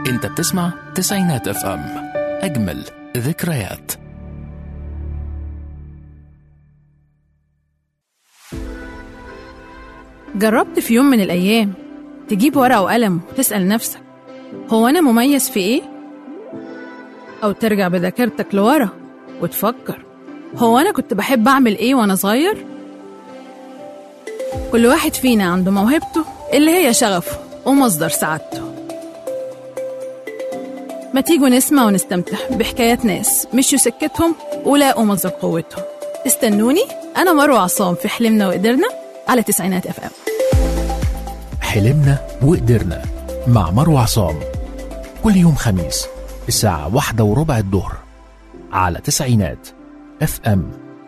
انت بتسمع تسعينات اف ام اجمل ذكريات جربت في يوم من الأيام تجيب ورقة وقلم وتسأل نفسك هو أنا مميز في إيه؟ أو ترجع بذاكرتك لورا وتفكر هو أنا كنت بحب أعمل إيه وأنا صغير؟ كل واحد فينا عنده موهبته اللي هي شغفه ومصدر سعادته ما تيجوا نسمع ونستمتع بحكايات ناس مشوا سكتهم ولاقوا مصدر قوتهم استنوني أنا مروة عصام في حلمنا وقدرنا على تسعينات اف ام حلمنا وقدرنا مع مروة عصام كل يوم خميس الساعة واحدة وربع الظهر على تسعينات اف ام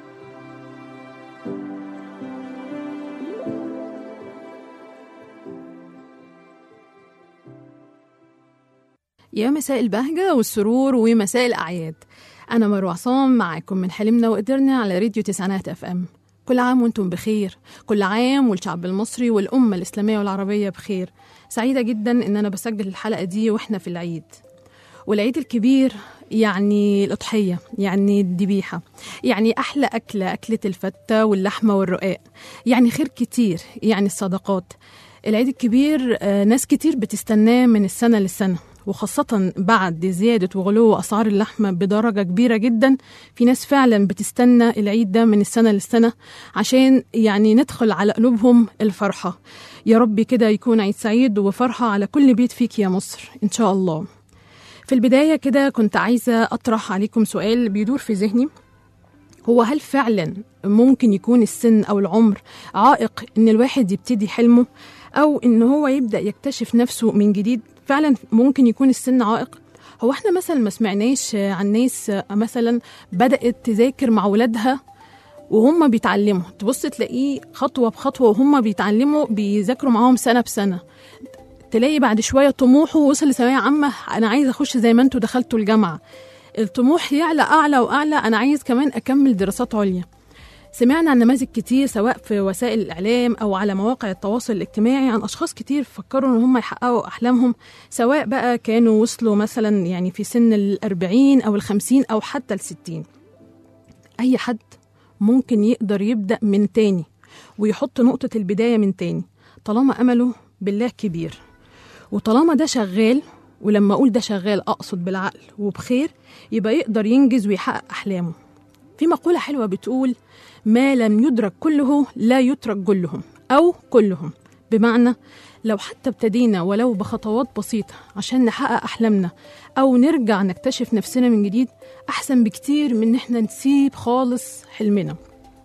يا مساء البهجة والسرور ومساء الأعياد أنا مروة عصام معاكم من حلمنا وقدرنا على راديو تسعينات اف ام كل عام وانتم بخير كل عام والشعب المصري والأمة الإسلامية والعربية بخير سعيدة جدا إن أنا بسجل الحلقة دي وإحنا في العيد والعيد الكبير يعني الأضحية يعني الذبيحة يعني أحلى أكلة أكلة الفتة واللحمة والرقاق يعني خير كتير يعني الصدقات العيد الكبير آه، ناس كتير بتستناه من السنة للسنة وخاصة بعد زيادة وغلو أسعار اللحمة بدرجة كبيرة جدا في ناس فعلا بتستنى العيد ده من السنة للسنة عشان يعني ندخل على قلوبهم الفرحة يا رب كده يكون عيد سعيد وفرحة على كل بيت فيك يا مصر إن شاء الله في البداية كده كنت عايزة أطرح عليكم سؤال بيدور في ذهني هو هل فعلا ممكن يكون السن أو العمر عائق إن الواحد يبتدي حلمه أو إن هو يبدأ يكتشف نفسه من جديد فعلا ممكن يكون السن عائق هو احنا مثلا ما سمعناش عن ناس مثلا بدأت تذاكر مع ولادها وهم بيتعلموا تبص تلاقيه خطوة بخطوة وهم بيتعلموا بيذاكروا معاهم سنة بسنة تلاقي بعد شوية طموحه وصل لثانوية عامة أنا عايز أخش زي ما أنتوا دخلتوا الجامعة الطموح يعلى أعلى وأعلى أنا عايز كمان أكمل دراسات عليا سمعنا عن نماذج كتير سواء في وسائل الإعلام أو على مواقع التواصل الاجتماعي عن أشخاص كتير فكروا إن هم يحققوا أحلامهم سواء بقى كانوا وصلوا مثلا يعني في سن الأربعين أو الخمسين أو حتى الستين أي حد ممكن يقدر يبدأ من تاني ويحط نقطة البداية من تاني طالما أمله بالله كبير وطالما ده شغال ولما أقول ده شغال أقصد بالعقل وبخير يبقى يقدر ينجز ويحقق أحلامه في مقولة حلوة بتقول ما لم يدرك كله لا يترك كلهم أو كلهم بمعنى لو حتى ابتدينا ولو بخطوات بسيطة عشان نحقق أحلامنا أو نرجع نكتشف نفسنا من جديد أحسن بكتير من إن إحنا نسيب خالص حلمنا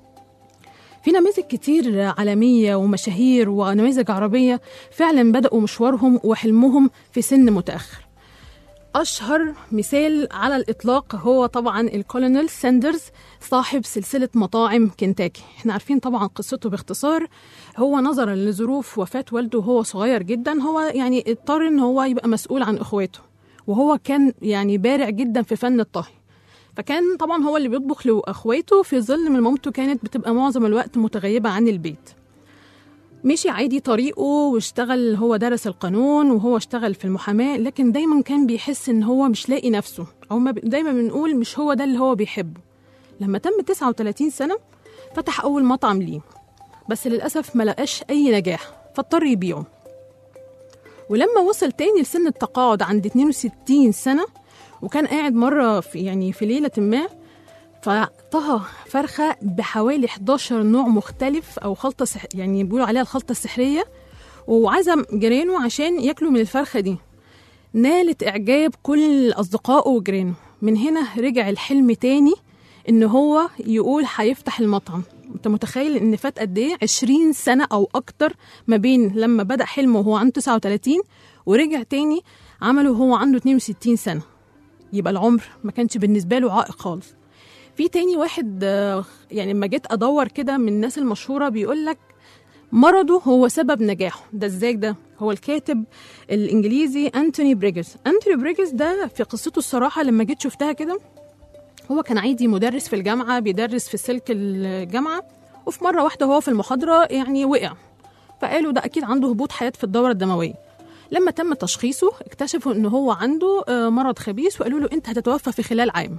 في نماذج كتير عالمية ومشاهير ونماذج عربية فعلا بدأوا مشوارهم وحلمهم في سن متأخر أشهر مثال على الإطلاق هو طبعا الكولونيل ساندرز صاحب سلسلة مطاعم كنتاكي احنا عارفين طبعا قصته باختصار هو نظرا لظروف وفاة والده وهو صغير جدا هو يعني اضطر ان هو يبقى مسؤول عن اخواته وهو كان يعني بارع جدا في فن الطهي فكان طبعا هو اللي بيطبخ لاخواته في ظل من مامته كانت بتبقى معظم الوقت متغيبة عن البيت مشي عادي طريقه واشتغل هو درس القانون وهو اشتغل في المحاماة لكن دايما كان بيحس ان هو مش لاقي نفسه او ما ب- دايما بنقول مش هو ده اللي هو بيحبه لما تم 39 سنة فتح أول مطعم ليه بس للأسف ما لقاش أي نجاح فاضطر يبيعه ولما وصل تاني لسن التقاعد عند 62 سنة وكان قاعد مرة في يعني في ليلة ما فطهى فرخة بحوالي 11 نوع مختلف أو خلطة سح يعني بيقولوا عليها الخلطة السحرية وعزم جيرانه عشان ياكلوا من الفرخة دي نالت إعجاب كل أصدقائه وجيرانه من هنا رجع الحلم تاني إن هو يقول هيفتح المطعم أنت متخيل إن فات قد إيه 20 سنة أو أكتر ما بين لما بدأ حلمه وهو عنده 39 ورجع تاني عمله وهو عنده 62 سنة يبقى العمر ما كانش بالنسبة له عائق خالص في تاني واحد آه، يعني لما جيت ادور كده من الناس المشهوره بيقول لك مرضه هو سبب نجاحه ده ازاي ده هو الكاتب الانجليزي انتوني بريجز انتوني بريجز ده في قصته الصراحه لما جيت شفتها كده هو كان عادي مدرس في الجامعه بيدرس في سلك الجامعه وفي مره واحده هو في المحاضره يعني وقع فقالوا ده اكيد عنده هبوط حياه في الدوره الدمويه لما تم تشخيصه اكتشفوا ان هو عنده آه، مرض خبيث وقالوا له انت هتتوفى في خلال عام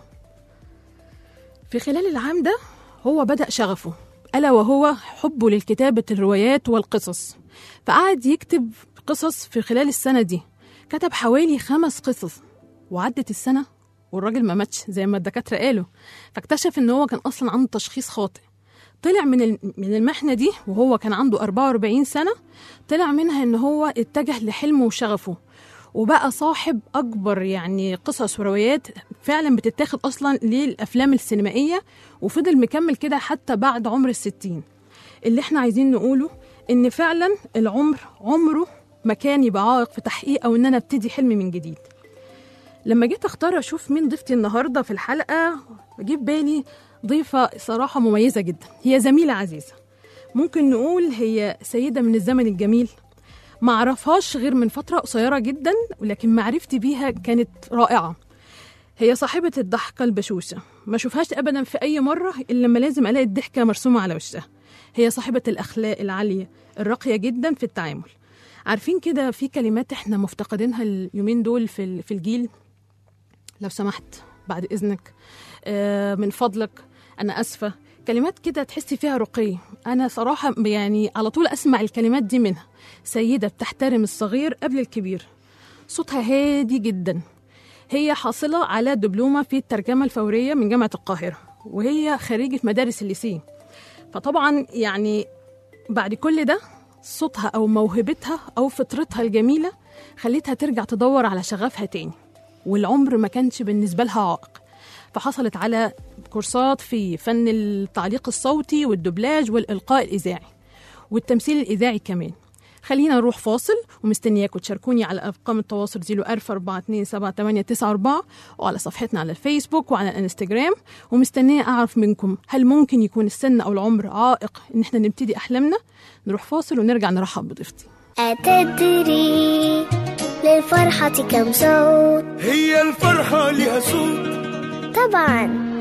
في خلال العام ده هو بدأ شغفه ألا وهو حبه للكتابة الروايات والقصص فقعد يكتب قصص في خلال السنة دي كتب حوالي خمس قصص وعدت السنة والراجل ما ماتش زي ما الدكاترة قالوا فاكتشف ان هو كان اصلا عنده تشخيص خاطئ طلع من ال- من المحنة دي وهو كان عنده 44 سنة طلع منها ان هو اتجه لحلمه وشغفه وبقى صاحب اكبر يعني قصص وروايات فعلا بتتاخد اصلا للافلام السينمائيه وفضل مكمل كده حتى بعد عمر الستين اللي احنا عايزين نقوله ان فعلا العمر عمره ما كان يبقى عائق في تحقيق او ان انا ابتدي حلمي من جديد لما جيت اختار اشوف مين ضيفتي النهارده في الحلقه جيب بالي ضيفه صراحه مميزه جدا هي زميله عزيزه ممكن نقول هي سيده من الزمن الجميل ما اعرفهاش غير من فتره قصيره جدا ولكن معرفتي بيها كانت رائعه هي صاحبة الضحكة البشوشة ما شوفهاش أبدا في أي مرة إلا لما لازم ألاقي الضحكة مرسومة على وشها هي صاحبة الأخلاق العالية الراقية جدا في التعامل عارفين كده في كلمات احنا مفتقدينها اليومين دول في ال- في الجيل لو سمحت بعد إذنك آه، من فضلك أنا أسفة كلمات كده تحسي فيها رقي أنا صراحة يعني على طول أسمع الكلمات دي منها سيدة بتحترم الصغير قبل الكبير صوتها هادي جدا هي حاصلة على دبلومة في الترجمة الفورية من جامعة القاهرة وهي خريجة مدارس الليسيه فطبعا يعني بعد كل ده صوتها أو موهبتها أو فطرتها الجميلة خلتها ترجع تدور على شغفها تاني والعمر ما كانش بالنسبة لها عائق فحصلت على كورسات في فن التعليق الصوتي والدبلاج والإلقاء الإذاعي والتمثيل الإذاعي كمان خلينا نروح فاصل ومستنياكم تشاركوني على ارقام التواصل 014278994 وعلى صفحتنا على الفيسبوك وعلى الانستجرام ومستنيه اعرف منكم هل ممكن يكون السن او العمر عائق ان احنا نبتدي احلامنا نروح فاصل ونرجع نرحب بضيفتي أتدري للفرحة كم صوت هي الفرحة لها صوت طبعا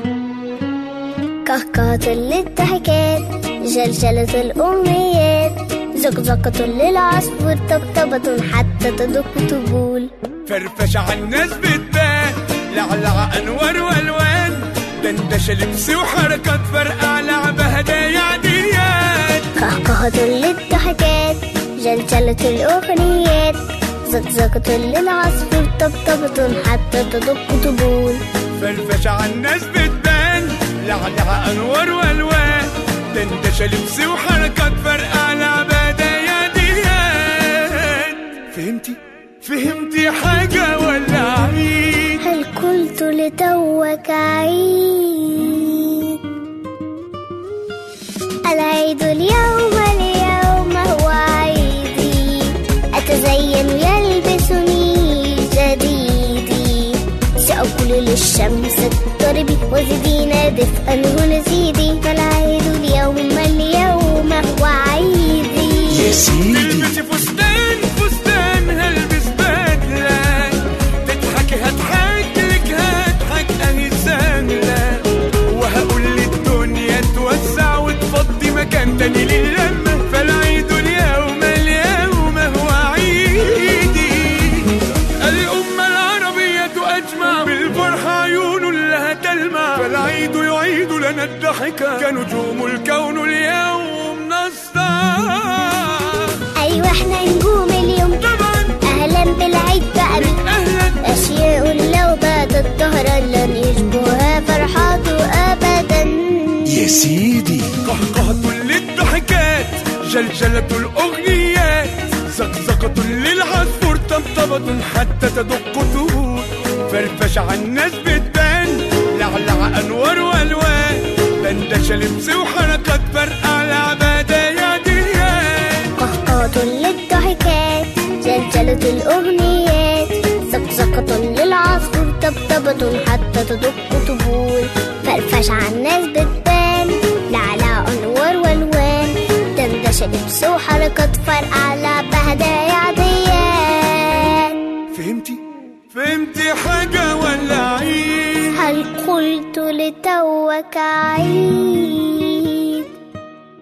كهكهة للضحكات جلجلة الأمنيات زقزقة للعصفور طبطبة حتى تدق طبول فرفشة عالناس بتبان لعلع أنوار وألوان دندشة لبس وحركات فرقع لعبة هدايا عاديات كهكهة للضحكات جلجلة الأغنيات زقزقة للعصفور طبطبة حتى تدق طبول فرفشة عالناس بتبان لعلع أنوار وألوان دندشة لبس وحركات فرقع لعبة هدايا عاديات فهمتي؟ فهمتي حاجة ولا عيد؟ هل قلت لتوك عيد العيد اليوم اليوم هو عيدي أتزين يلبسني جديدي سأقول للشمس اضطربي وزدينا دفئا هنا زيدي فالعيد اليوم اليوم هو عيدي تلبسي فستان فستان هلبس بدلة تضحكي هضحك لك هضحك اهي سهلة وهقول للدنيا توسع وتفضي مكان تاني للمة فالعيد اليوم اليوم هو عيدي الأمة العربية أجمع بالفرحة عيون لها تلمع فالعيد يعيد لنا الضحكة كنجوم الكون اليوم نسطع أيوة احنا نجوم اليوم طبعا أهلا بالعيد بقى من اهلا أشياء لو باتت ظهرا لن يشبهها فرحاته أبدا يا سيدي قهقهة للضحكات جلجلة الأغنيات زقزقة للعصفور طبطبة حتى تدق طهور فرفشة عالناس بتبان لعلع أنوار وألوان دندشة لبس وحركات فرقع لعبة هدايا ديان قهقهة للضحكات جلجلة الأغنيات زقزقة للعصفور طبطبة حتى تدق طبول فرفش عالناس بتبان لعلى أنوار والوان دندشة لبس وحركات فرقع لعبة هدايا عاديات فهمتي؟ فهمتي حاجة ولا عيد؟ هل قلت لتوك عيد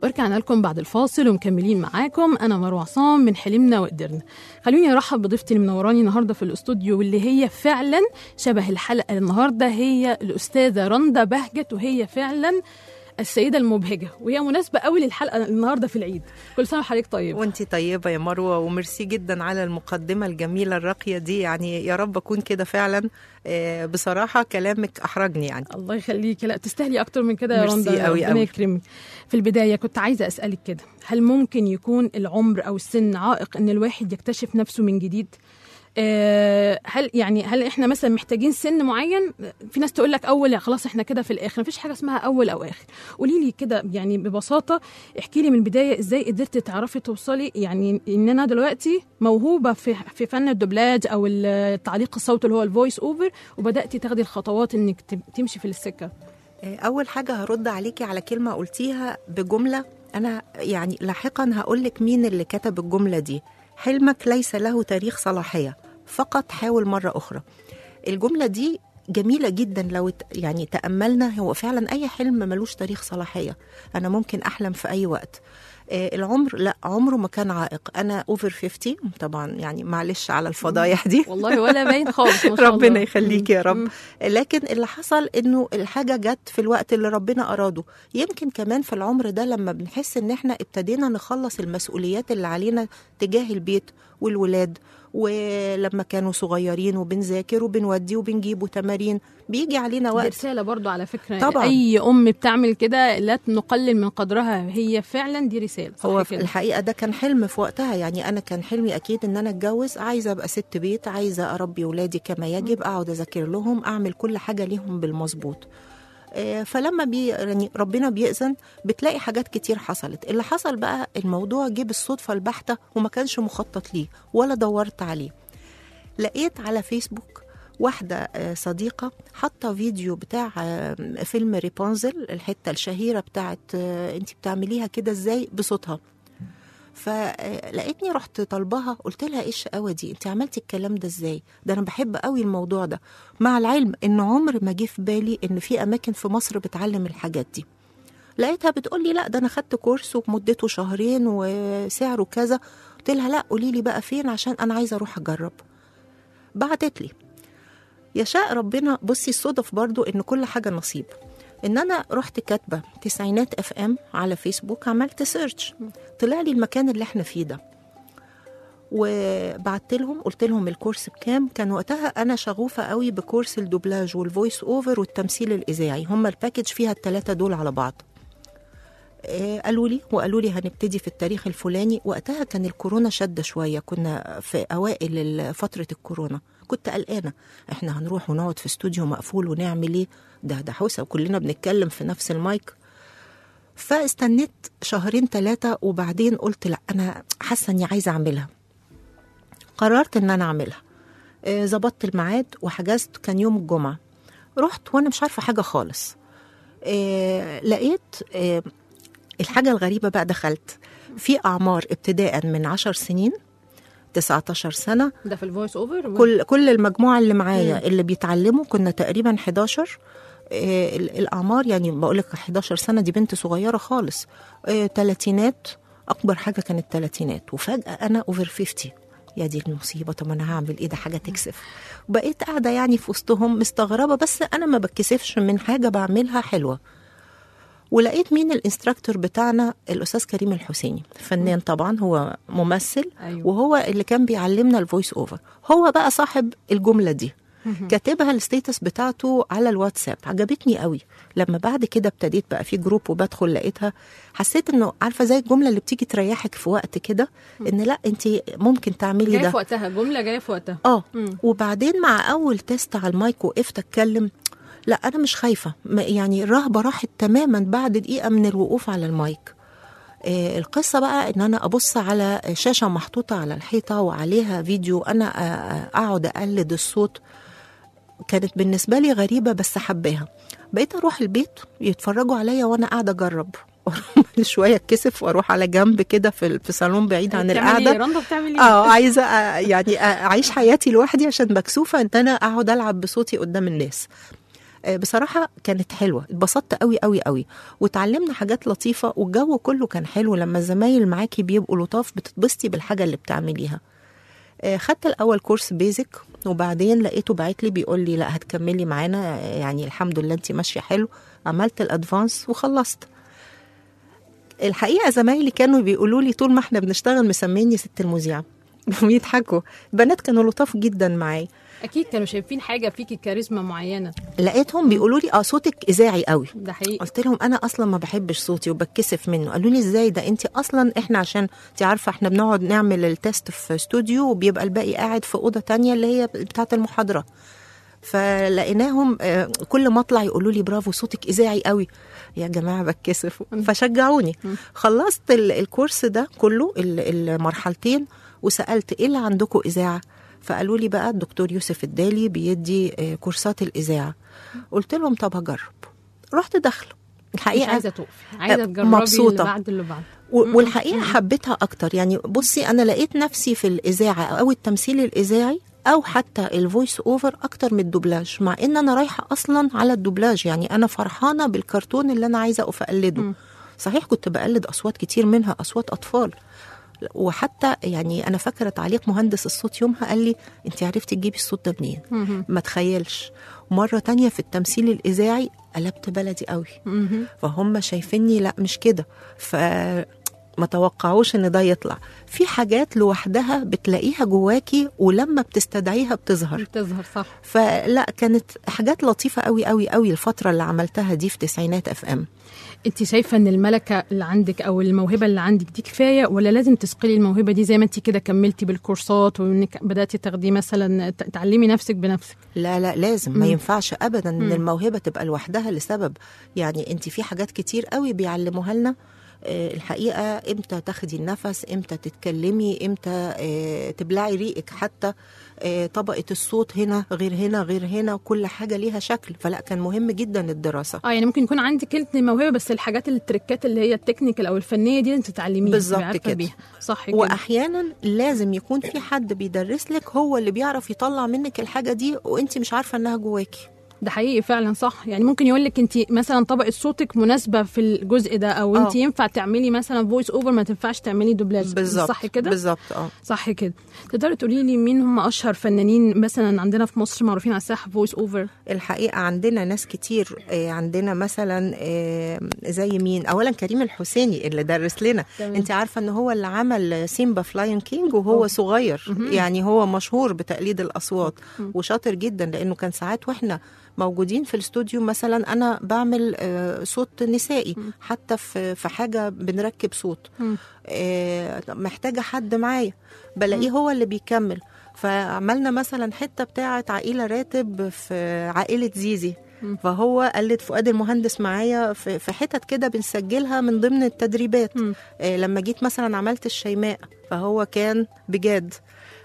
ورجعنا لكم بعد الفاصل ومكملين معاكم انا مروه عصام من حلمنا وقدرنا خلوني ارحب بضيفتي اللي منوراني النهارده في الاستوديو واللي هي فعلا شبه الحلقه النهارده هي الاستاذه رندا بهجت وهي فعلا السيده المبهجه وهي مناسبه قوي للحلقه النهارده في العيد كل سنه وحضرتك طيب وانتي طيبة يا مروة وميرسي جدا على المقدمة الجميلة الراقية دي يعني يا رب أكون كده فعلا آه، بصراحة كلامك أحرجني يعني الله يخليكي لا تستاهلي اكتر من كده يا ميرسي رندا أوي ربنا أوي. يكرمك في البدايه كنت عايزه اسالك كده هل ممكن يكون العمر او السن عائق ان الواحد يكتشف نفسه من جديد آه، هل يعني هل احنا مثلا محتاجين سن معين في ناس تقول لك اول خلاص احنا كده في الاخر مفيش حاجه اسمها اول او اخر قولي لي كده يعني ببساطه احكي لي من البدايه ازاي قدرتي تعرفي توصلي يعني ان انا دلوقتي موهوبه في في فن الدوبلاج او التعليق الصوتي اللي هو الفويس اوفر وبداتي تاخدي الخطوات انك تم- تمشي في السكه آه، أول حاجة هرد عليكي على كلمة قلتيها بجملة أنا يعني لاحقا هقول لك مين اللي كتب الجملة دي حلمك ليس له تاريخ صلاحية فقط حاول مرة أخرى الجملة دي جميلة جدا لو ت- يعني تأملنا هو فعلا أي حلم ملوش تاريخ صلاحية أنا ممكن أحلم في أي وقت آه، العمر لا عمره ما كان عائق أنا أوفر 50 طبعا يعني معلش على الفضايح دي والله ولا باين خالص ما شاء ربنا الله. يخليك يا رب مم. لكن اللي حصل انه الحاجه جت في الوقت اللي ربنا اراده يمكن كمان في العمر ده لما بنحس ان احنا ابتدينا نخلص المسؤوليات اللي علينا تجاه البيت والولاد ولما كانوا صغيرين وبنذاكر وبنودي وبنجيب تمارين بيجي علينا دي وقت رسالة برضو على فكرة طبعاً. أي أم بتعمل كده لا نقلل من قدرها هي فعلا دي رسالة صح هو في كده الحقيقه ده كان حلم في وقتها يعني انا كان حلمي اكيد ان انا اتجوز عايزه ابقى ست بيت عايزه اربي ولادي كما يجب اقعد اذاكر لهم اعمل كل حاجه ليهم بالمظبوط آه، فلما بي يعني ربنا بيأذن بتلاقي حاجات كتير حصلت اللي حصل بقى الموضوع جه بالصدفة البحتة وما كانش مخطط ليه ولا دورت عليه لقيت على فيسبوك واحدة آه، صديقة حاطة فيديو بتاع آه، فيلم ريبونزل الحتة الشهيرة بتاعت آه، انت بتعمليها كده ازاي بصوتها فلقيتني رحت طالباها قلت لها ايه الشقاوه دي انت عملتي الكلام ده ازاي ده انا بحب قوي الموضوع ده مع العلم ان عمر ما جه في بالي ان في اماكن في مصر بتعلم الحاجات دي لقيتها بتقول لي لا ده انا خدت كورس ومدته شهرين وسعره كذا قلت لها لا قولي لي بقى فين عشان انا عايزه اروح اجرب بعتت لي يشاء ربنا بصي الصدف برضو ان كل حاجه نصيب ان انا رحت كاتبه تسعينات اف ام على فيسبوك عملت سيرش طلع لي المكان اللي احنا فيه ده وبعت لهم قلت لهم الكورس بكام كان وقتها انا شغوفه قوي بكورس الدوبلاج والفويس اوفر والتمثيل الاذاعي هم الباكج فيها الثلاثه دول على بعض آه، قالوا لي وقالوا لي هنبتدي في التاريخ الفلاني وقتها كان الكورونا شادة شوية كنا في أوائل ال- فترة الكورونا كنت قلقانة احنا هنروح ونقعد في استوديو مقفول ونعمل ايه ده ده حوسة وكلنا بنتكلم في نفس المايك فاستنيت شهرين ثلاثة وبعدين قلت لا أنا حاسة إني عايزة أعملها قررت إن أنا أعملها آه، ظبطت الميعاد وحجزت كان يوم الجمعة رحت وأنا مش عارفة حاجة خالص آه، لقيت آه، الحاجة الغريبة بقى دخلت في أعمار ابتداء من عشر سنين 19 سنة ده في الفويس اوفر كل كل المجموعة اللي معايا اللي بيتعلموا كنا تقريبا 11 آه، ال- الأعمار يعني بقول لك 11 سنة دي بنت صغيرة خالص آه، تلاتينات أكبر حاجة كانت تلاتينات وفجأة أنا أوفر 50 يا دي المصيبة طب أنا هعمل إيه ده حاجة تكسف بقيت قاعدة يعني في وسطهم مستغربة بس أنا ما بتكسفش من حاجة بعملها حلوة ولقيت مين الانستراكتور بتاعنا الاستاذ كريم الحسيني فنان طبعا هو ممثل أيوة. وهو اللي كان بيعلمنا الفويس اوفر هو بقى صاحب الجمله دي كاتبها الستيتس بتاعته على الواتساب عجبتني قوي لما بعد كده ابتديت بقى في جروب وبدخل لقيتها حسيت انه عارفه زي الجمله اللي بتيجي تريحك في وقت كده ان لا انت ممكن تعملي جايه ده في وقتها جملة جايه في وقتها اه مم. وبعدين مع اول تيست على المايك وقفت اتكلم لا انا مش خايفه ما- يعني الرهبه راحت تماما بعد دقيقه من الوقوف على المايك آه، القصه بقى ان انا ابص على شاشه محطوطه على الحيطه وعليها فيديو انا آه، آه، اقعد اقلد الصوت كانت بالنسبه لي غريبه بس حباها بقيت اروح البيت يتفرجوا عليا وانا قاعده اجرب كل شويه اتكسف واروح على جنب كده في في صالون بعيد عن بتعملي القعده إيه؟ رندا بتعمل ايه؟ اه عايزه أ- يعني أ- اعيش حياتي لوحدي عشان مكسوفه ان انا اقعد العب بصوتي قدام الناس آه، بصراحه كانت حلوه اتبسطت قوي قوي قوي وتعلمنا حاجات لطيفه والجو كله كان حلو لما الزمايل معاكي بيبقوا لطاف بتتبسطي بالحاجه اللي بتعمليها آه، خدت الاول كورس بيزك وبعدين لقيته باعت لي بيقول لي لا هتكملي معانا آه، يعني الحمد لله انت ماشيه حلو عملت الادفانس وخلصت الحقيقه زمايلي كانوا بيقولوا لي طول ما احنا بنشتغل مسميني ست المذيعه بيضحكوا البنات كانوا لطاف جدا معايا اكيد كانوا شايفين حاجه فيكي كاريزما معينه لقيتهم بيقولوا لي اه صوتك اذاعي قوي ده حقيقي قلت لهم انا اصلا ما بحبش صوتي وبتكسف منه قالوا لي ازاي ده انت اصلا احنا عشان انت عارفه احنا بنقعد نعمل التست في استوديو وبيبقى الباقي قاعد في اوضه تانية اللي هي بتاعه المحاضره فلقيناهم آه، كل ما اطلع يقولوا لي برافو صوتك اذاعي قوي يا جماعه بتكسف فشجعوني خلصت ال- الكورس ده كله ال- المرحلتين وسالت ايه اللي عندكم اذاعه فقالوا لي بقى الدكتور يوسف الدالي بيدي آه، كورسات الاذاعه قلت لهم طب هجرب رحت داخله مش الحقيقه عايزه تقفي عايزه تجربي مبسوطة. اللي بعد اللي بعد و- والحقيقه حبيتها اكتر يعني بصي انا لقيت نفسي في الاذاعه او التمثيل الاذاعي او حتى الفويس اوفر اكتر من الدوبلاج مع ان انا رايحه اصلا على الدوبلاج يعني انا فرحانه بالكرتون اللي انا عايزه اقلده صحيح كنت بقلد اصوات كتير منها اصوات اطفال وحتى يعني انا فاكره تعليق مهندس الصوت يومها قال لي انت عرفتي تجيبي الصوت ده منين ما تخيلش مره تانية في التمثيل الاذاعي قلبت بلدي قوي فهم شايفيني لا مش كده ف ما توقعوش ان ده يطلع في حاجات لوحدها بتلاقيها جواكي ولما بتستدعيها بتظهر بتظهر صح فلا كانت حاجات لطيفه قوي قوي قوي الفتره اللي عملتها دي في تسعينات اف ام انت شايفه ان الملكه اللي عندك او الموهبه اللي عندك دي كفايه ولا لازم تثقلي الموهبه دي زي ما انت كده كملتي بالكورسات وانك بداتي تاخدي مثلا ت- تعلمي نفسك بنفسك لا لا لازم ما ينفعش ابدا ان الموهبه تبقى لوحدها لسبب يعني انت في حاجات كتير قوي بيعلموها لنا آه، الحقيقه امتى تاخدي النفس امتى تتكلمي امتى آه، تبلعي ريقك حتى آه، طبقه الصوت هنا غير هنا غير هنا وكل حاجه ليها شكل فلا كان مهم جدا الدراسه اه يعني ممكن يكون عندك انت الموهبه بس الحاجات التركات اللي هي التكنيكال او الفنيه دي انت تتعلميها بالظبط تبقي عارفة كده. بيها صح كده واحيانا لازم يكون في حد بيدرس لك هو اللي بيعرف يطلع منك الحاجه دي وانت مش عارفه انها جواكي ده حقيقي فعلا صح يعني ممكن يقول لك انت مثلا طبقه صوتك مناسبه في الجزء ده او انت آه. ينفع تعملي مثلا فويس اوفر ما تنفعش تعملي دوبلاج بالظبط صح كده بالظبط اه صح كده تقدري تقولي لي مين هم اشهر فنانين مثلا عندنا في مصر معروفين على الساحه فويس اوفر الحقيقه عندنا ناس كتير آه، عندنا مثلا آه، زي مين اولا كريم الحسيني اللي درس لنا تمام. انت عارفه ان هو اللي عمل سيمبا فلاين كينج وهو صغير يعني هو مشهور بتقليد الاصوات وشاطر جدا لانه كان ساعات واحنا موجودين في الاستوديو مثلا انا بعمل آه، صوت نسائي حتى في في حاجه بنركب صوت آه، محتاجه حد معايا بلاقيه هو اللي بيكمل فعملنا مثلا حته بتاعه عائله راتب في عائله زيزي فهو قلد فؤاد المهندس معايا في في حتت كده بنسجلها من ضمن التدريبات آه، لما جيت مثلا عملت الشيماء فهو كان بجد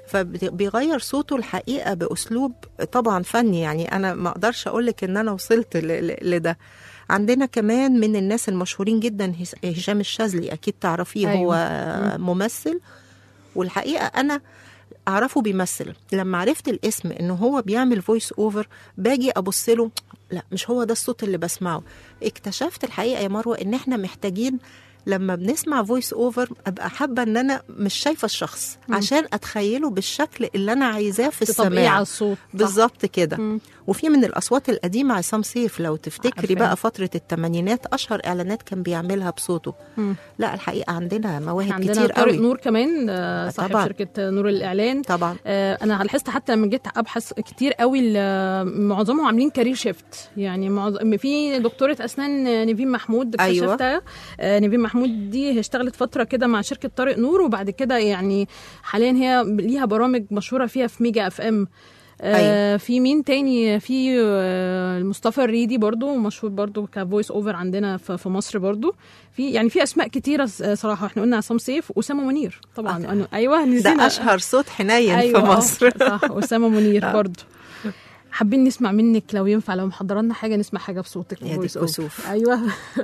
فبيغير صوته الحقيقه باسلوب طبعا فني يعني انا ما اقدرش اقول لك ان انا وصلت ل- ل- لده عندنا كمان من الناس المشهورين جدا هس- هشام الشاذلي اكيد تعرفيه أيوة. هو ممثل والحقيقه انا اعرفه بيمثل لما عرفت الاسم ان هو بيعمل فويس اوفر باجي ابص له لا مش هو ده الصوت اللي بسمعه اكتشفت الحقيقه يا مروه ان احنا محتاجين لما بنسمع فويس اوفر ابقى حابه ان انا مش شايفه الشخص عشان اتخيله بالشكل اللي انا عايزاه في تطبقيه السماع على الصوت صح. بالظبط كده مم. وفي من الاصوات القديمه عصام سيف لو تفتكري عارفاه. بقى فتره الثمانينات اشهر اعلانات كان بيعملها بصوته مم. لا الحقيقه عندنا مواهب عندنا كتير طارق قوي نور كمان آه، صاحب طبعاً. شركه نور الاعلان طبعا آه، انا لاحظت حتى لما جيت ابحث كتير قوي ال- معظمهم عاملين كارير شيفت يعني معظم في دكتوره اسنان آه، نيفين محمود أيوة. اكتشفتها آه، نيفين محمود دي هي اشتغلت فتره كده مع شركه طارق نور وبعد كده يعني حاليا هي ليها برامج مشهوره فيها في ميجا اف ام آه في مين تاني في آه مصطفى الريدي برضو مشهور برضو كفويس اوفر عندنا في في مصر برضو في يعني في اسماء كتيره س- صراحه احنا قلنا عصام سيف واسامه منير طبعا آه. أنا ايوه نسينا ده اشهر صوت حنين أيوة في آه، مصر صح اسامه منير برضو حابين نسمع منك لو ينفع لو محضره لنا حاجه نسمع حاجه بصوتك يا voice دي over. كسوف. ايوه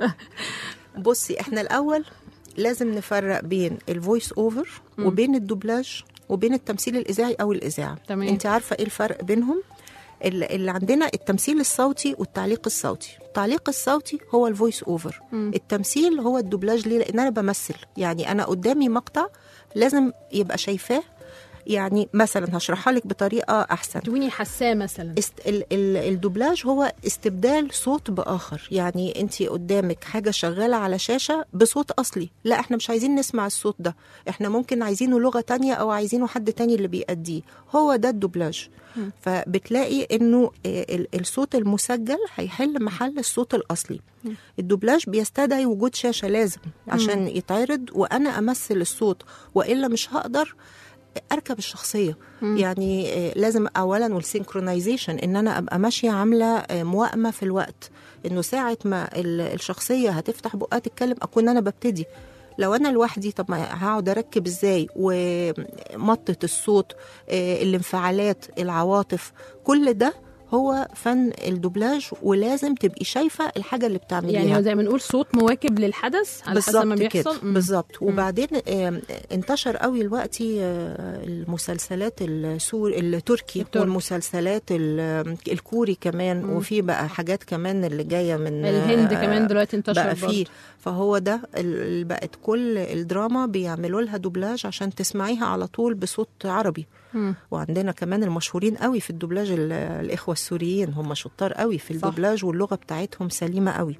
بصي احنا الاول لازم نفرق بين الفويس اوفر وبين الدوبلاج وبين التمثيل الاذاعي او الاذاعه تمام. انت عارفه ايه الفرق بينهم ال- اللي عندنا التمثيل الصوتي والتعليق الصوتي التعليق الصوتي هو الفويس اوفر التمثيل هو الدوبلاج ليه لان انا بمثل يعني انا قدامي مقطع لازم يبقى شايفاه يعني مثلا هشرحها لك بطريقه احسن تكوني حساه مثلا است... ال... ال... الدوبلاج هو استبدال صوت باخر يعني انت قدامك حاجه شغاله على شاشه بصوت اصلي لا احنا مش عايزين نسمع الصوت ده احنا ممكن عايزينه لغه تانية او عايزينه حد تاني اللي بيأديه هو ده الدوبلاج فبتلاقي انه آه، ال- الصوت المسجل هيحل محل الصوت الاصلي الدوبلاج بيستدعي وجود شاشه لازم عشان يتعرض وانا امثل الصوت والا مش هقدر اركب الشخصيه يعني آه، لازم اولا والسينكرونايزيشن ان انا ابقى ماشيه عامله آه، موائمه في الوقت انه ساعه ما ال- الشخصيه هتفتح بقها تتكلم اكون انا ببتدي لو انا لوحدي طب ما هقعد اركب ازاي ومطه الصوت آه، الانفعالات العواطف كل ده هو فن الدوبلاج ولازم تبقي شايفه الحاجه اللي بتعمليها يعني هو زي ما نقول صوت مواكب للحدث على حسب ما بالظبط كده بيحصل مم. بالظبط وبعدين آم، انتشر قوي دلوقتي آه، المسلسلات السور التركي التركي. والمسلسلات ال- الكوري كمان وفي بقى حاجات كمان اللي جايه من الهند آه، كمان دلوقتي انتشر بقى برضه. فيه فهو ده ال- بقت كل الدراما بيعملوا لها دوبلاج عشان تسمعيها على طول بصوت عربي مم. وعندنا كمان المشهورين قوي في الدوبلاج ال- الاخوه السوريين هم شطار قوي في صح. الدوبلاج واللغه بتاعتهم سليمه قوي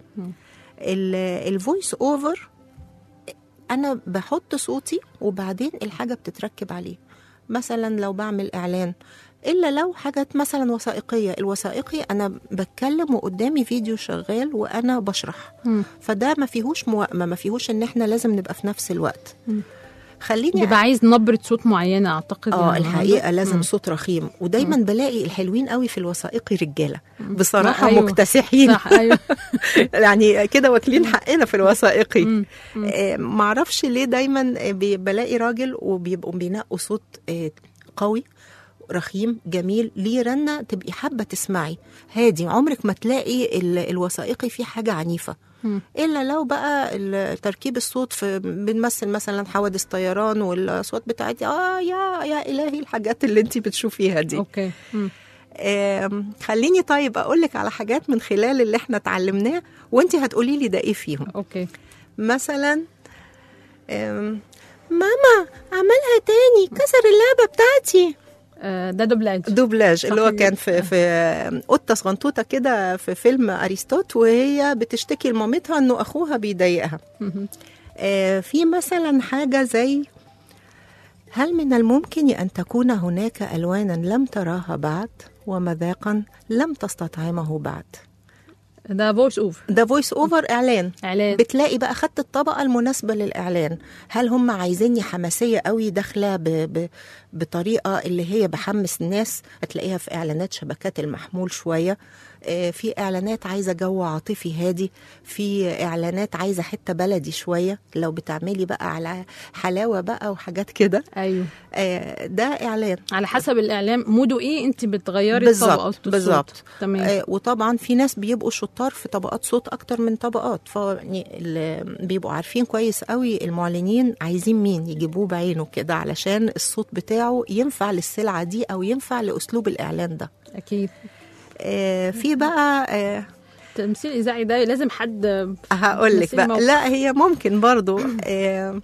الفويس اوفر انا بحط صوتي وبعدين الحاجه بتتركب عليه مثلا لو بعمل اعلان الا لو حاجات مثلا وثائقيه الوثائقي انا بتكلم وقدامي فيديو شغال وانا بشرح مم. فده ما فيهوش موائمه ما فيهوش ان احنا لازم نبقى في نفس الوقت خليني بيبقى عايز نبرة صوت معينة اعتقد اه يعني. الحقيقه لازم مم. صوت رخيم ودايما بلاقي الحلوين قوي في الوثائقي رجاله بصراحه أيوة. مكتسحين صح ايوه يعني كده واكلين حقنا في الوثائقي مم. آه، معرفش ليه دايما آه، بي- بلاقي راجل وبيبقوا بينقوا صوت آه، قوي رخيم جميل ليه رنة تبقي حابة تسمعي هادي عمرك ما تلاقي ال- الوثائقي فيه حاجة عنيفة مم. إلا لو بقى ال- تركيب الصوت في بنمثل مثلا حوادث طيران والأصوات بتاعتي آه يا يا إلهي الحاجات اللي انت بتشوفيها دي اوكي مم. آم، خليني طيب أقول لك على حاجات من خلال اللي احنا اتعلمناه وانت هتقولي لي ده ايه فيهم اوكي مثلا أم، ماما عملها تاني كسر اللعبة بتاعتي آه، ده دوبلاج دوبلاج اللي هو صحيح. كان في في قطة صغنطوطة كده في فيلم أرسطوط وهي بتشتكي لمامتها إنه أخوها بيضايقها مهم. آه، في مثلا حاجة زي هل من الممكن أن تكون هناك ألوانا لم تراها بعد ومذاقا لم تستطعمه بعد ده فويس اوفر ده فويس اوفر إعلان اعلان بتلاقي بقى خدت الطبقة المناسبة للإعلان هل هم عايزيني حماسية قوي داخلة ب... ب... بطريقة اللي هي بحمس الناس هتلاقيها في إعلانات شبكات المحمول شوية آه، في إعلانات عايزة جو عاطفي هادي في إعلانات عايزة حتة بلدي شوية لو بتعملي بقى على حلاوة بقى وحاجات كده ايوه آه، ده إعلان على حسب الاعلام موده ايه انت بتغيري الطبقات بالظبط الصوت. بالظبط تمام آه، وطبعا في ناس بيبقوا شطار في طبقات صوت اكتر من طبقات فيعني اللي بيبقوا عارفين كويس قوي المعلنين عايزين مين يجيبوه بعينه كده علشان الصوت بتاعه ينفع للسلعه دي او ينفع لاسلوب الاعلان ده اكيد آه، في بقى آه، تمثيل اذاعي ده لازم حد هقول لك تمثيل بقى موقف. لا هي ممكن برضو آه،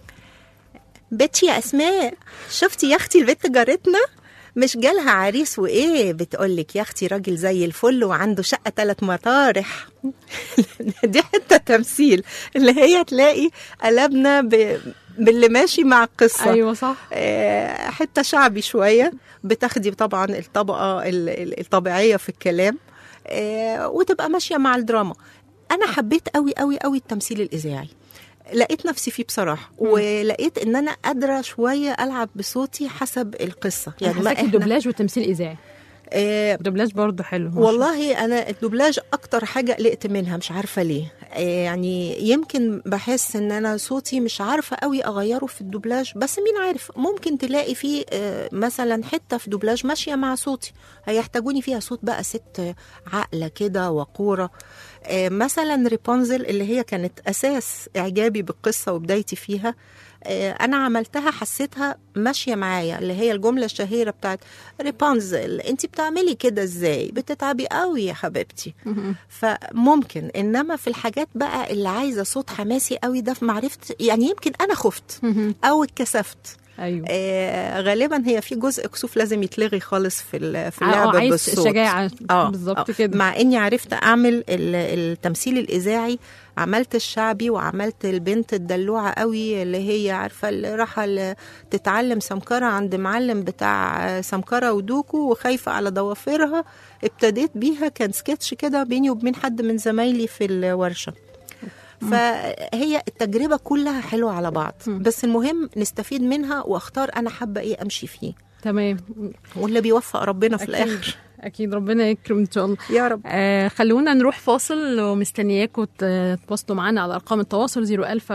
بتشي يا اسماء شفتي يا اختي البت جارتنا مش جالها عريس وايه بتقول لك يا اختي راجل زي الفل وعنده شقه ثلاث مطارح دي حته تمثيل اللي هي تلاقي قلبنا ب... باللي ماشي مع القصه ايوه صح آه، حته شعبي شويه بتاخدي طبعا الطبقه ال- ال- الطبيعيه في الكلام آه، وتبقى ماشيه مع الدراما انا حبيت قوي قوي قوي التمثيل الاذاعي لقيت نفسي فيه بصراحه ولقيت ان انا قادره شويه العب بصوتي حسب القصه يعني ما حساكي الدوبلاج والتمثيل اذاعي آه الدوبلاج برضه حلو والله انا الدوبلاج اكتر حاجه قلقت منها مش عارفه ليه آه، يعني يمكن بحس ان انا صوتي مش عارفه قوي اغيره في الدوبلاج بس مين عارف ممكن تلاقي فيه آه، مثلا حته في دوبلاج ماشيه مع صوتي هيحتاجوني فيها صوت بقى ست عاقله كده وقوره آه، مثلا ريبونزل اللي هي كانت اساس اعجابي بالقصه وبدايتي فيها آه، انا عملتها حسيتها ماشيه معايا اللي هي الجمله الشهيره بتاعت ريبانزل انت بتعملي كده ازاي بتتعبي قوي يا حبيبتي فممكن انما في الحاجات بقى اللي عايزه صوت حماسي قوي ده في معرفه يعني يمكن انا خفت او اتكسفت ايوه آه غالبا هي في جزء كسوف لازم يتلغي خالص في ال- في آه، اللعبه عايز بالصوت شجاعة اه بالظبط آه. كده. مع اني عرفت اعمل ال- التمثيل الاذاعي عملت الشعبي وعملت البنت الدلوعه قوي اللي هي عارفه اللي راحه ال- تتعلم سمكره عند معلم بتاع آه، سمكره ودوكو وخايفه على ضوافرها ابتديت بيها كان سكتش كده بيني وبين حد من زمايلي في الورشه فهي التجربة كلها حلوة على بعض بس المهم نستفيد منها واختار أنا حابة إيه أمشي فيه تمام واللي بيوفق ربنا في أكيد. الآخر اكيد ربنا يكرم ان شاء الله يا رب آه خلونا نروح فاصل ومستنياكم ت- تتواصلوا معنا على ارقام التواصل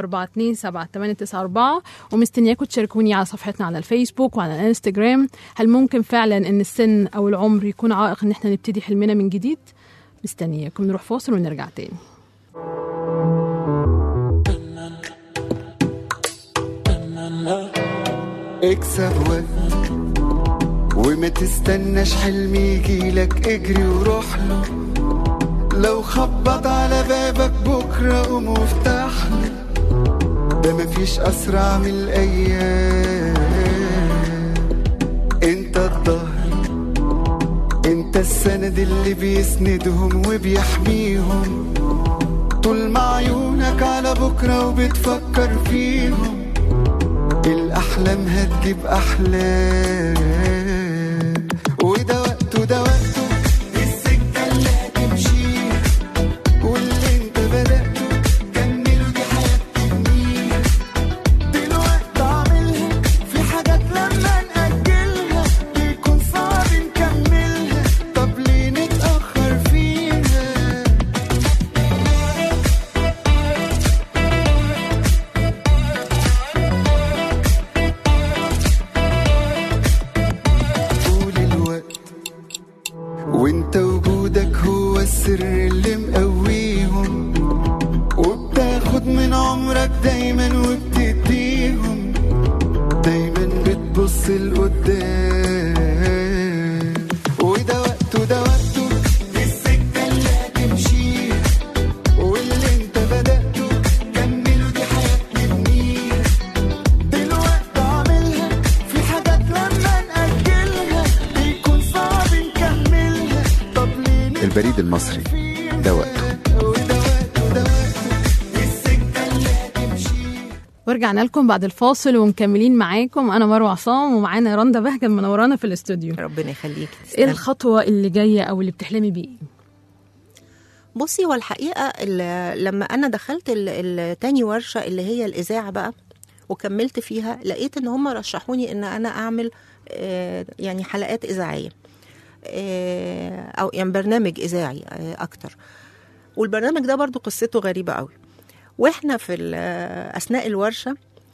01042 ومستنياكم تشاركوني على صفحتنا على الفيسبوك وعلى الانستجرام هل ممكن فعلا ان السن او العمر يكون عائق ان احنا نبتدي حلمنا من جديد مستنياكم نروح فاصل ونرجع تاني اكسب وقت وما تستناش حلم يجيلك اجري وروح له لو خبط على بابك بكرة قوم وافتح له ده مفيش أسرع من الأيام انت الظهر انت السند اللي بيسندهم وبيحميهم طول ما عيونك على بكرة وبتفكر فيهم الأحلام هتجيب أحلام وده وقته ده وقته السكة اللي هتمشيها واللي انت بدأته كمله دي حياة تبنيها دلوقتي اعملها في حاجات لما نأجلها بيكون صعب نكملها طب ليه نتأخر فيها طول الوقت وانت وجودك هو السر اللي مقويهم وبتاخد من عمرك دايما وبتديهم دايما بتبص لقدام وده وقته ده وقته دي السكة اللي هتمشيها واللي انت بدأته كمله دي حياة نبنيها دلوقتي اعملها في حاجات لما نأجلها بيكون صعب نكملها طب ليه البريد المصري ده وقته وده وقته ده وقته دي السكة اللي هتمشيها ورجعنا لكم بعد الفاصل ومكملين معاكم انا مروه عصام ومعانا رندا بهجه منورانا في الاستوديو ربنا يخليك ايه الخطوه اللي جايه او اللي بتحلمي بيه بصي هو الحقيقة ال- لما أنا دخلت ال- التاني ورشة اللي هي الإذاعة بقى وكملت فيها لقيت إن هم رشحوني إن أنا أعمل آه، يعني حلقات إذاعية آه، أو يعني برنامج إذاعي آه، أكتر والبرنامج ده برضو قصته غريبة قوي وإحنا في ال- أثناء الورشة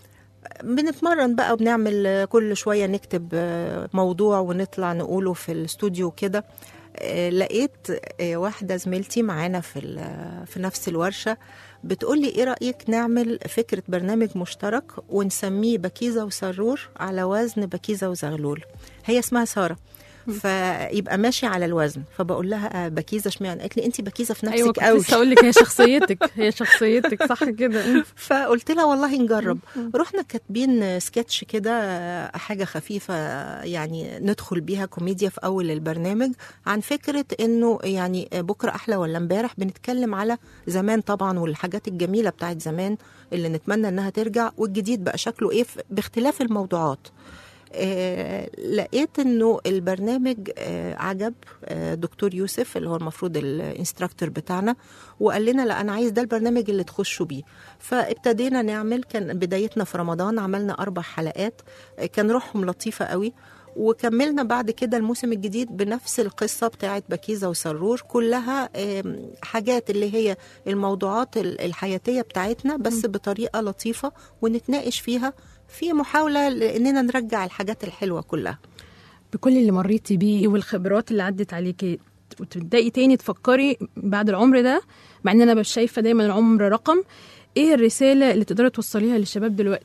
بنتمرن بقى وبنعمل كل شوية نكتب آه، موضوع ونطلع نقوله في الاستوديو كده آه، لقيت آه، واحدة زميلتي معانا في ال- في نفس الورشة بتقول لي ايه رأيك نعمل فكرة برنامج مشترك ونسميه بكيزة وسرور على وزن بكيزة وزغلول هي اسمها سارة فيبقى ماشي على الوزن فبقول لها آه، بكيزه اشمعنى قالت لي انت بكيزه في نفسك ايوه كنت قوي لسه اقول لك هي شخصيتك هي شخصيتك صح كده فقلت لها والله نجرب رحنا كاتبين سكتش كده حاجة خفيفة يعني ندخل بيها كوميديا في أول البرنامج عن فكرة إنه يعني بكرة أحلى ولا امبارح بنتكلم على زمان طبعا والحاجات الجميلة بتاعت زمان اللي نتمنى إنها ترجع والجديد بقى شكله إيه في- باختلاف الموضوعات آه، لقيت انه البرنامج آه، عجب آه، دكتور يوسف اللي هو المفروض الانستراكتور بتاعنا وقال لنا لا انا عايز ده البرنامج اللي تخشوا بيه فابتدينا نعمل كان بدايتنا في رمضان عملنا اربع حلقات آه، كان روحهم لطيفه قوي وكملنا بعد كده الموسم الجديد بنفس القصة بتاعت بكيزة وسرور كلها آم، حاجات اللي هي الموضوعات ال- الحياتية بتاعتنا بس بطريقة لطيفة ونتناقش فيها في محاولة لأننا نرجع الحاجات الحلوة كلها بكل اللي مريتي بيه والخبرات اللي عدت عليكي وتبداي تاني تفكري بعد العمر ده مع ان انا ببقى شايفه دايما العمر رقم ايه الرساله اللي تقدري توصليها للشباب دلوقتي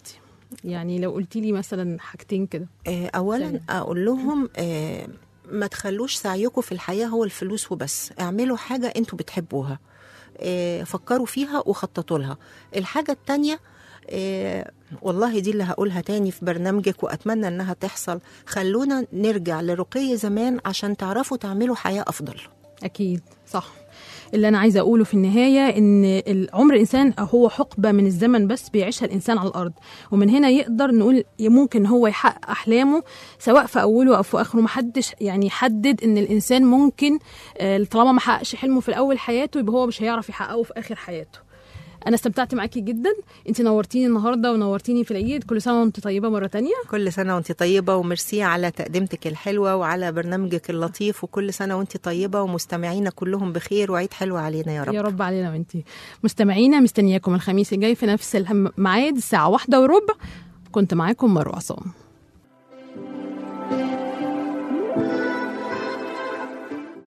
يعني لو قلتي لي مثلا حاجتين كده آه، اولا سلام. اقول لهم آه، ما تخلوش سعيكم في الحياه هو الفلوس وبس اعملوا حاجه انتوا بتحبوها آه، فكروا فيها وخططوا لها الحاجه التانية آه، والله دي اللي هقولها تاني في برنامجك واتمنى انها تحصل خلونا نرجع لرقي زمان عشان تعرفوا تعملوا حياه افضل اكيد صح اللي انا عايزه اقوله في النهايه ان العمر الانسان هو حقبه من الزمن بس بيعيشها الانسان على الارض ومن هنا يقدر نقول ممكن هو يحقق احلامه سواء في اوله او في اخره محدش يعني يحدد ان الانسان ممكن آه، طالما ما حققش حلمه في الاول حياته يبقى هو مش هيعرف يحققه في اخر حياته انا استمتعت معاكي جدا انت نورتيني النهارده ونورتيني في العيد كل سنه وانت طيبه مره تانية كل سنه وانت طيبه وميرسي على تقدمتك الحلوه وعلى برنامجك اللطيف وكل سنه وانت طيبه ومستمعينا كلهم بخير وعيد حلو علينا يا رب يا رب علينا وانتي مستمعينا مستنياكم الخميس الجاي في نفس الميعاد الساعه واحدة وربع كنت معاكم مروه عصام